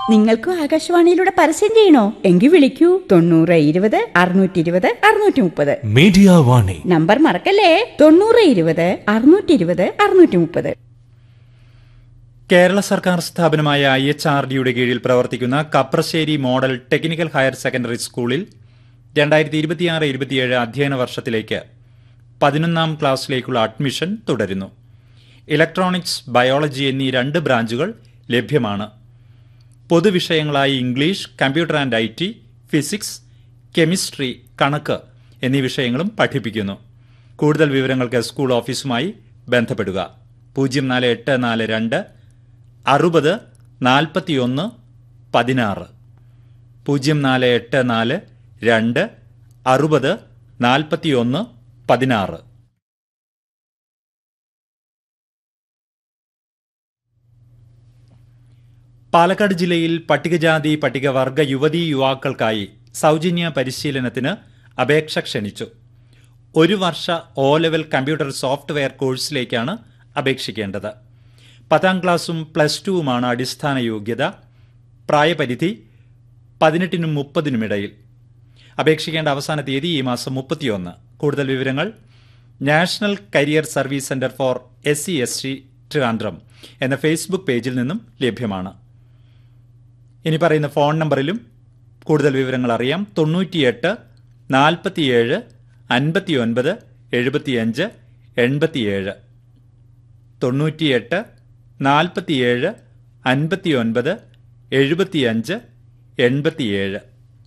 നിങ്ങൾക്കും ആകാശവാണിയിലൂടെ പരസ്യം ചെയ്യണോ എങ്കിൽ വിളിക്കൂ തൊണ്ണൂറ് ഇരുപത് അറുന്നൂറ്റി ഇരുപത് അറുന്നൂറ്റി മുപ്പത് മീഡിയ വാണി നമ്പർ മറക്കല്ലേ തൊണ്ണൂറ് ഇരുപത് അറുന്നൂറ്റി ഇരുപത് അറുന്നൂറ്റി മുപ്പത് കേരള സർക്കാർ സ്ഥാപനമായ ഐ എച്ച് ആർ ഡിയുടെ കീഴിൽ പ്രവർത്തിക്കുന്ന Kaprassery model technical higher secondary സ്കൂളിൽ രണ്ടായിരത്തി ഇരുപത്തിയാറ് ഇരുപത്തിയേഴ് അധ്യയന വർഷത്തിലേക്ക് പതിനൊന്നാം ക്ലാസ്സിലേക്കുള്ള അഡ്മിഷൻ തുടരുന്നു ഇലക്ട്രോണിക്സ് ബയോളജി എന്നീ രണ്ട് ബ്രാഞ്ചുകൾ ലഭ്യമാണ് പൊതുവിഷയങ്ങളായി English computer and I T physics chemistry കണക്ക് എന്നീ വിഷയങ്ങളും പഠിപ്പിക്കുന്നു കൂടുതൽ വിവരങ്ങൾക്ക് സ്കൂൾ ഓഫീസുമായി ബന്ധപ്പെടുക പൂജ്യം നാല് എട്ട് നാല് രണ്ട് അറുപത് നാൽപ്പത്തിയൊന്ന് പതിനാറ് പൂജ്യം നാല് എട്ട് നാല് രണ്ട് അറുപത് നാൽപ്പത്തിയൊന്ന് പതിനാറ് പാലക്കാട് ജില്ലയിൽ പട്ടികജാതി പട്ടികവർഗ യുവതീ യുവാക്കൾക്കായി സൗജന്യ പരിശീലനത്തിന് അപേക്ഷ ക്ഷണിച്ചു ഒരു വർഷ ഒ ലെവൽ കമ്പ്യൂട്ടർ സോഫ്റ്റ്വെയർ കോഴ്സിലേക്കാണ് അപേക്ഷിക്കേണ്ടത് പത്താം ക്ലാസ്സും പ്ലസ് ടുവുമാണ് അടിസ്ഥാന യോഗ്യത പ്രായപരിധി പതിനെട്ടിനും മുപ്പതിനും ഇടയിൽ അപേക്ഷിക്കേണ്ട അവസാന തീയതി ഈ മാസം മുപ്പത്തിയൊന്ന് കൂടുതൽ വിവരങ്ങൾ national career service centre for S C S T Trivandrum എന്ന ഫേസ്ബുക്ക് പേജിൽ നിന്നും ലഭ്യമാണ് ഇനി പറയുന്ന ഫോൺ നമ്പറിലും കൂടുതൽ വിവരങ്ങൾ അറിയാം തൊണ്ണൂറ്റിയെട്ട് നാൽപ്പത്തിയേഴ് അൻപത്തിയൊൻപത് എഴുപത്തിയഞ്ച് എൺപത്തിയേഴ് തൊണ്ണൂറ്റിയെട്ട് നാൽപ്പത്തിയേഴ് അൻപത്തിയൊൻപത് എഴുപത്തിയഞ്ച് എൺപത്തിയേഴ്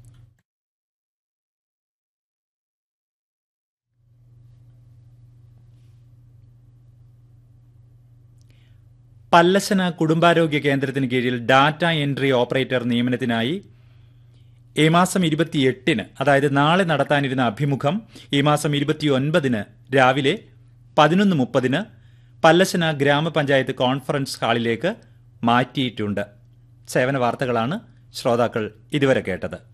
പല്ലശന കുടുംബാരോഗ്യ കേന്ദ്രത്തിന് കീഴിൽ ഡാറ്റ എൻട്രി ഓപ്പറേറ്റർ നിയമനത്തിനായി ഈ മാസം ഇരുപത്തിയെട്ടിന് അതായത് നാളെ നടത്താനിരുന്ന അഭിമുഖം ഈ മാസം ഇരുപത്തിയൊൻപതിന് രാവിലെ പതിനൊന്ന് മുപ്പതിന് പല്ലശന ഗ്രാമപഞ്ചായത്ത് കോൺഫറൻസ് ഹാളിലേക്ക് മാറ്റിയിട്ടുണ്ട് സേവന വാർത്തകളാണ് ശ്രോതാക്കൾ ഇതുവരെ കേട്ടത്